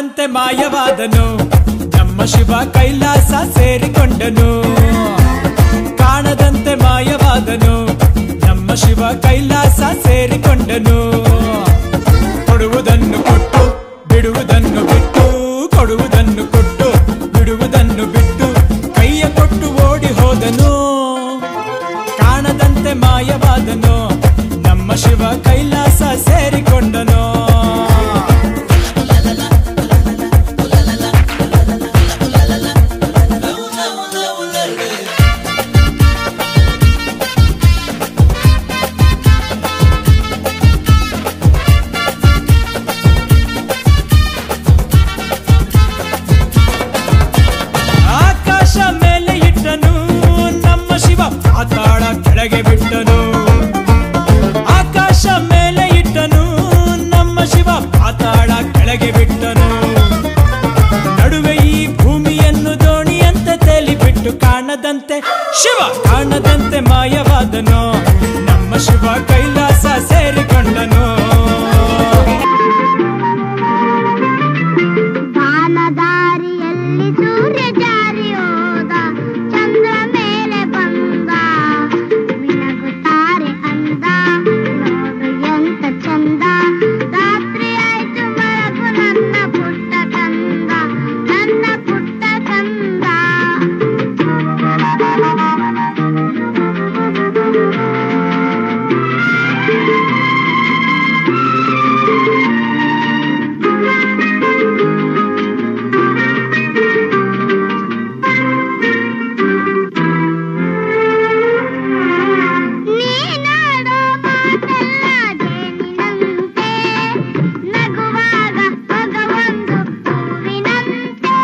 ಕಾಣದಂತೆ ಮಾಯವಾದನು ನಮ್ಮ ಶಿವ ಕೈಲಾಸ ಸೇರಿಕೊಂಡನು ಕಾಣದಂತೆ ಮಾಯವಾದನು ನಮ್ಮ ಶಿವ ಕೈಲಾಸ ಸೇರಿಕೊಂಡನು ಕೊಡುವುದನ್ನು ಕೊಟ್ಟು ಬಿಡುವುದನ್ನು ಬಿಟ್ಟು ಕೊಡುವುದನ್ನು ಕೊಟ್ಟು ಬಿಡುವುದನ್ನು ಬಿಟ್ಟು ಕೈಯ ಕೊಟ್ಟು ಓಡಿ ಹೋದನು ಕಾಣದಂತೆ ಮಾಯವಾದನು ನಮ್ಮ ಶಿವ ಕೈಲಾಸ ಸೇರಿಕೊಂಡನು ಆಕಾಶ ಮೇಲೆ ಇಟ್ಟನು ನಮ್ಮ ಶಿವ ಪಾತಾಳ ಕೆಳಗೆ ಬಿಟ್ಟನು ಆಕಾಶ ಮೇಲೆ ಇಟ್ಟನು ನಮ್ಮ ಶಿವ ಪಾತಾಳ ಕೆಳಗೆ ಬಿಟ್ಟನು ನಡುವೆ ಈ ಭೂಮಿಯನ್ನು ದೋಣಿಯಂತೆ ತೇಲಿಬಿಟ್ಟು ಕಾಣದಂತೆ ಶಿವ ಕಾಣದಂತೆ ಮಾಯವಾದನು ನಮ್ಮ ಶಿವ ಕೈಲಾಸ ಸೇರಿಕೊಂಡನು ಬಾನದಾರಿಯಲ್ಲಿ ಸೂರ್ಯ ಜಾರಿ ಹೋದ ಚಂದ್ರ ಮೇಲೆ ಬಂದ ಮಿಣಗುತ್ತಾರೆ ಅಂದ ನೋಡು ಎಂತ ಚಂದ ರಾತ್ರಿ ಆಯ್ತು ಮರಗು ನನ್ನ ಪುಟ್ಟ ಕಂದ ನನ್ನ ಪುಟ್ಟ ಕಂದ ನೀನಾಡೋ ಮಾತೆಲ್ಲ ಜೇನಿನಂತೆ ನಗುವಾಗ ಮಗವೊಂದು ಹೂವಿನಂತೆ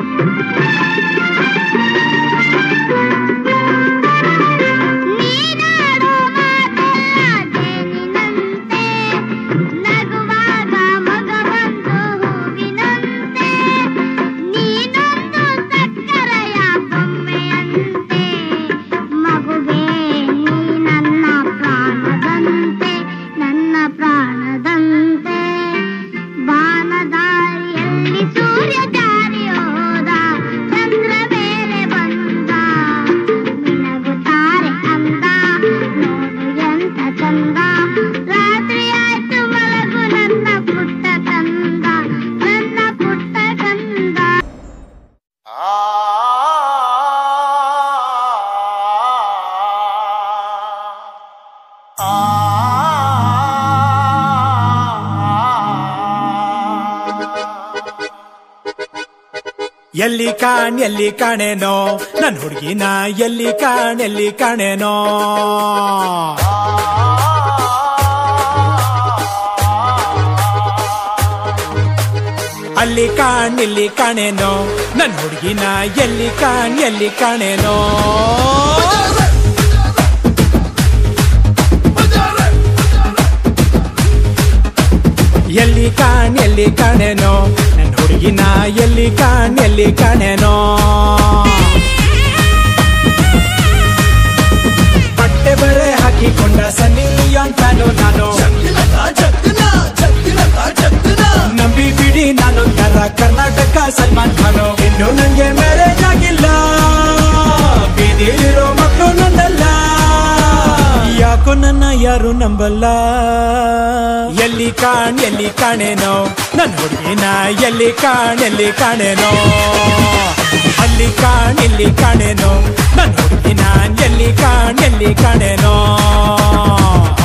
ನೀನಾಡೋ ಮಾತೆಲ್ಲ ಜೇನಿನಂತೆ ನಗುವಾಗ ಮಗವೊಂದು ಹೂವಿನಂತೆ ನೀನೊಂದು ಸಕ್ಕರೆಯ ಬೊಮ್ಮೆಯಂತೆ ಮಗುವೇ ನೀ ನನ್ನ ಪ್ರಾಣದಂತೆ ನನ್ನ ಪ್ರಾಣದಂತೆ ಬಾನದಾರಿಯಲ್ಲಿ ಸೂರ್ಯ ಜಾರಿ ಹೋದ ಚಂದ್ರ ಮೇಲೆ ಬಂದ ಮಿಣಗುತ್ತಾರೆ ಅಂದ ನೋಡು ಎಂತ ಚಂದ ರಾತ್ರಿ ಆಯ್ತು ಮಲಗು ನನ್ನ ಪುಟ್ಟ ಕಂದ ನನ್ನ ಪುಟ್ಟ ಕಂದ ಎಲ್ಲಿ ಕಾಣ್ ಎಲ್ಲಿ ಕಾಣೇನೋ ನನ್ ಹುಡುಗಿನ ಎಲ್ಲಿ ಕಾಣ್ ಎಲ್ಲಿ ಕಾಣೇನೋ ಅಲ್ಲಿ ಕಾಣ್ ಇಲ್ಲಿ ಕಾಣೇನೋ ನನ್ ಹುಡುಗಿನ ಎಲ್ಲಿ ಕಾಣ್ ಎಲ್ಲಿ ಕಾಣೇನೋ ಎಲ್ಲಿ ಕಾಣ್ ಎಲ್ಲಿ ಕಾಣೇನೋ ನನ್ ಹುಡುಗಿನ ಎಲ್ಲಿ ಕಾಣ್ ಎಲ್ಲಿ ಕಾಣೇನೋ ಬಟ್ಟೆ ಬರೆ ಹಾಕಿಕೊಂಡ ಸನ್ನಿ ಅಂತಾನು ನಾನು ನಂಬಿ ಬಿಡಿ ನಾನು ತರ ಕರ್ನಾಟಕ ಸಲ್ಮಾನ್ ಖಾನು ಇನ್ನು ನಂಗೆ ಮ್ಯಾರೇಜ್ ಆಗಿಲ್ಲ ಬೀದಿಲಿರೋ ಮಕ್ಕಳು ನಂದಲ್ಲ ಯಾಕೋ ನನ್ನ ಯಾರು ನಂಬಲ್ಲ ಎಲ್ಲಿ ಕಾಣ್ ಎಲ್ಲಿ ಕಾಣೇನೋ ನನ್ನ ಹುಡುಗಿನ ಎಲ್ಲಿ ಕಾಣ್ ಎಲ್ಲಿ ಕಾಣೇನೋ ಅಲ್ಲಿ ಕಾಣ್ ಇಲ್ಲಿ ಕಾಣೇನೋ ನನ್ನ ಹುಡುಗಿನ ಎಲ್ಲಿ ಕಾಣ್ ಎಲ್ಲಿ ಕಾಣೇನೋ